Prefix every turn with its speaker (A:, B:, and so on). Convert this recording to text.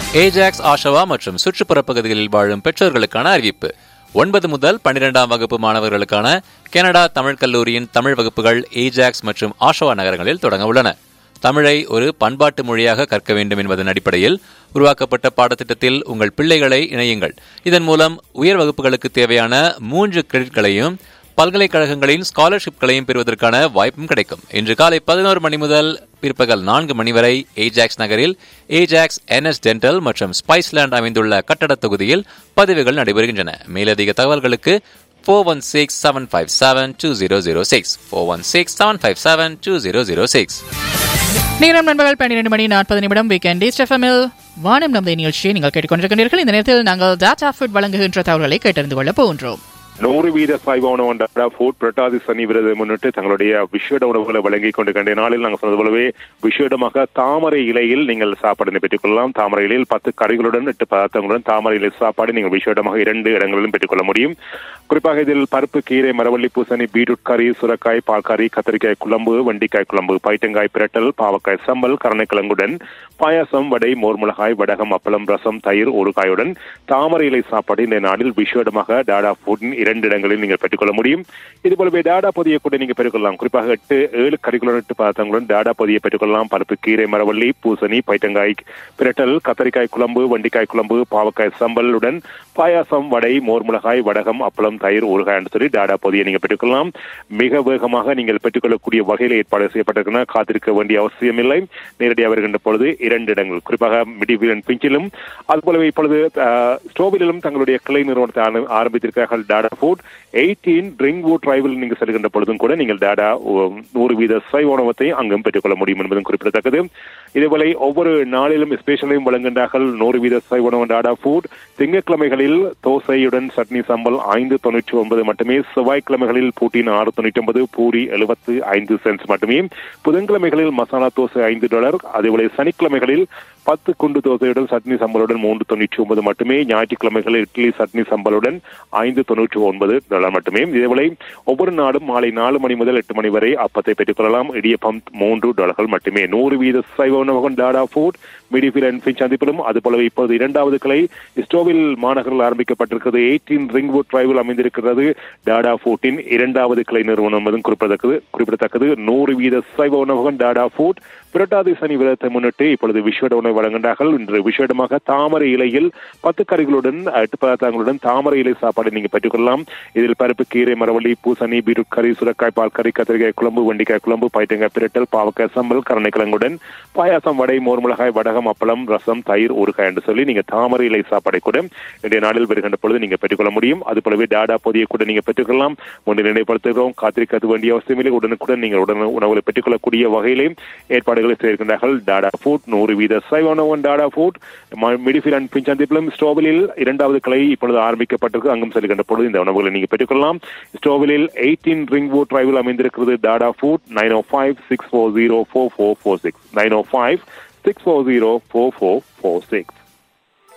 A: Ajax ஆஷவா மற்றும் சுற்றுப்புற பகுதிகளில் வாழும் பெற்றோர்களுக்கான அறிவிப்பு ஒன்பது முதல் பன்னிரெண்டாம் வகுப்பு மாணவர்களுக்கான கனடா தமிழ் கல்லூரியின் தமிழ் வகுப்புகள் ஏஜாக்ஸ் மற்றும் ஆஷவா நகரங்களில் தொடங்க உள்ளன தமிழை ஒரு பண்பாட்டு மொழியாக கற்க வேண்டும் என்பதன் அடிப்படையில் உருவாக்கப்பட்ட பாடத்திட்டத்தில் உங்கள் பிள்ளைகளை இணையுங்கள் இதன் மூலம் உயர் வகுப்புகளுக்கு தேவையான மூன்று கிரெடிட்களையும் பல்கலைக்கழகங்களின் ஸ்காலர்ஷிப்களையும் பெறுவதற்கான வாய்ப்பும் கிடைக்கும் இன்று காலை பதினோரு மணி முதல் பிற்பகல் நான்கு மணி வரை ஏஜாக்ஸ் நகரில் ஏஜாக்ஸ் என்எஸ் டென்டல் மற்றும் ஸ்பைஸ்லேண்ட் அமைந்துள்ள கட்டடத் தொகுதியில் பதிவுகள் நடைபெறுகின்றன மேலதிக தகவல்களுக்கு four one six seven five seven two zero zero six four one six seven five seven two zero zero six
B: நேரம் நண்பர்கள் பன்னிரண்டு மணி நாற்பது நிமிடம் வீக்கெண்ட் எஃப்எம்எல் வானம் நமது நிகழ்ச்சியை நீங்கள் கேட்டுக்கொண்டிருக்கிறீர்கள் இந்த நேரத்தில் நாங்கள் டாடா ஃபுட் வழங்குகின்ற தகவல்களை கேட்டறிந்து கொள்ள போகின்றோம்
C: நூறு வீத சாய்வ உணவு ஒன்றாட ஃபுட் புரட்டாதி சனி விரதை முன்னிட்டு தங்களுடைய விஷேட உணவுகளை வழங்கி கொண்டு கண்ட நாளில் நாங்கள் சொன்னது போலவே விஷேடமாக தாமரை இலையில் நீங்கள் சாப்பாடு பெற்றுக்கொள்ளலாம் தாமரை இலையில் பத்து கறிகளுடன் எட்டு பதார்த்தங்களுடன் தாமரை இலை சாப்பாடு நீங்கள் விஷேடமாக இரண்டு இடங்களிலும் பெற்றுக்கொள்ள முடியும் குறிப்பாக இதில் பருப்பு கீரை மரவள்ளி பூசணி பீட்ரூட் கறி சுரக்காய் பால்கறி கத்திரிக்காய் குழம்பு வண்டிக்காய் குழம்பு பைட்டங்காய் பிரட்டல் பாவக்காய் சம்பல் கருணைக்கிழங்குடன் பாயாசம் வடை மோர் மிளகாய் வடகம் அப்பளம் ரசம் தயிர் ஊறுகாயுடன் தாமரை இலை சாப்பாடு இந்த நாளில் விஷேடமாக டாடா ஃபுட்டின் இரண்டு இடங்களில் நீங்கள் பெற்றுக்கொள்ள முடியும் இது போலவே டாடா பொதியை கூட நீங்கள் பெற்றுக்கொள்ளலாம் குறிப்பாக எட்டு ஏழு கறிக்குலர் எட்டு பதார்த்தங்களுடன் டாடா பொதியை பெற்றுக்கொள்ளலாம் பருப்பு கீரை மரவள்ளி பூசணி பைட்டங்காய் பிரட்டல் கத்தரிக்காய் குழம்பு வண்டிக்காய் குழம்பு பாவக்காய் சம்பலுடன் பாயாசம் வடை மோர் மிளகாய் வடகம் அப்பளம் தயிர் ஊறுகாய் என்று சொல்லி டாடா பொதியை நீங்கள் பெற்றுக்கொள்ளலாம் மிக வேகமாக நீங்கள் பெற்றுக்கொள்ளக்கூடிய வகையில் ஏற்பாடு செய்யப்பட்டிருக்கின்றன காத்திருக்க வேண்டிய அவசியமில்லை நேரடியாக வருகின்ற பொழுது இரண்டு இடங்கள் குறிப்பாக மிடிவிலன் பிஞ்சிலும் அதுபோலவே இப்பொழுது ஸ்டோவிலும் தங்களுடைய கிளை நிறுவனத்தை ஆர- ஆரம்பித்திருக்கிறார்கள் Tata food eighteen Ringwood டிரைவில் நீங்கள் செல்கின்ற பொழுதும் கூட நீங்கள் டாடா உம், நூறு வீத சைவ உணவத்தை அங்கும் பெற்றுக்கொள்ள முடியும் என்பதும் குறிப்பிடத்தக்கது இதேபோல ஒவ்வொரு நாளிலும் ஸ்பெஷலையும் வழங்குகின்றார்கள் நூறு வீத சைவ உணவு டாடா ஃபுட் திங்கட்கிழமைகளில் தோசையுடன் சட்னி சம்பல் ஐந்து தொண்ணூற்றி ஒன்பது மட்டுமே செவ்வாய்க்கிழமைகளில் பூட்டின் ஆறு தொண்ணூற்றி ஒன்பது பூரி எழுபத்து ஐந்து சென்ட்ஸ் மட்டுமே புதன்கிழமைகளில் மசாலா தோசை ஐந்து டாலர் அதேபோல சனிக்கிழமைகளில் பத்து குண்டு தோசையுடன் சட்னி சம்பளுடன் மூன்று தொண்ணூற்றி ஒன்பது மட்டுமே ஞாயிற்றுக்கிழமைகளில் இட்லி சட்னி சம்பளுடன் ஐந்து தொண்ணூற்றி ஒன்பது டாலர் மட்டுமே இதேபோல ஒவ்வொரு நாளும் மாலை நாலு மணி முதல் எட்டு மணி வரை அப்பத்தை பெற்றுக்கொள்ளலாம் இடியப்பம் மூன்று டாலர்கள் மட்டுமே நூறு வீத சைவ உணவகம் டாடா ஃபுட் மிடிஃபில் அண்ட் ஃபின் சந்திப்பிலும் அதுபோலவே இப்போது இரண்டாவது கிளை ஸ்டோவில் மாநகரில் ஆரம்பிக்கப்பட்டிருக்கிறது எயிட்டீன் ரிங்வுட் டிரைவில் அமைந்திருக்கிறது டாடா ஃபுட்டின் இரண்டாவது கிளை நிறுவனம் என்பதும் குறிப்பிடத்தக்கது குறிப்பிடத்தக்கது நூறு வீத சைவ உணவகம் டாடா ஃபுட் புரட்டாதி சனி விரதத்தை முன்னிட்டு இப்பொழுது விஷேட உணவு வழங்குகின்றார்கள் இன்று விஷேடமாக தாமரை இலையில் பத்து கறிகளுடன் எட்டு பதார்த்தங்களுடன் தாமரை இலை சாப்பாடு நீங்க பெற்றுக்கொள்ளலாம் இதில் பருப்பு கீரை மரவள்ளி பூசணி பீட்ரூட் கறி சுரக்காய் பால் கறி கத்திரிக்காய் குழம்பு வண்டிக்காய் குழம்பு பைத்தங்காய் பிரட்டல் பாவக்காய் சம்பல் கருணைக்கிழங்குடன் பாயாசம் வடை மோர் மிளகாய் வடகம் அப்பளம் ரசம் தயிர் ஊறுகாய் என்று சொல்லி நீங்க தாமரை இலை சாப்பாடை கூட இன்றைய நாளில் வருகின்ற பொழுது நீங்க பெற்றுக்கொள்ள முடியும் அது போலவே டாடா பொதியை கூட நீங்க பெற்றுக்கொள்ளலாம் முன்பு நினைப்படுத்துகிறோம் காத்திருக்க வேண்டிய அவசியமில்லை உடனுக்குடன் நீங்கள் உடனே உணவுகளை பெற்றுக்கொள்ளக்கூடிய வகையிலே ஏற்பாடுகளை செய்திருக்கின்றார்கள் டாடா ஃபுட் நூறு வீத சைவனவன் டாடா ஃபுட் மிடிஃபில் அண்ட் பிஞ்சந்திப்பிலும் ஸ்டோவிலில் இரண்டாவது கிளை இப்பொழுது ஆரம்பிக்கப்பட்டிருக்கு அங்கும் செல்கின்ற பொழுது இந்த உணவுகளை நீங்க பெற்றுக்கொள்ளலாம் ஸ்டோவிலில் எயிட்டீன் ரிங் வுட் டிரைவில் அமைந்திருக்கிறது Tata food nine O five six four zero four four four six nine O five six four zero four four four six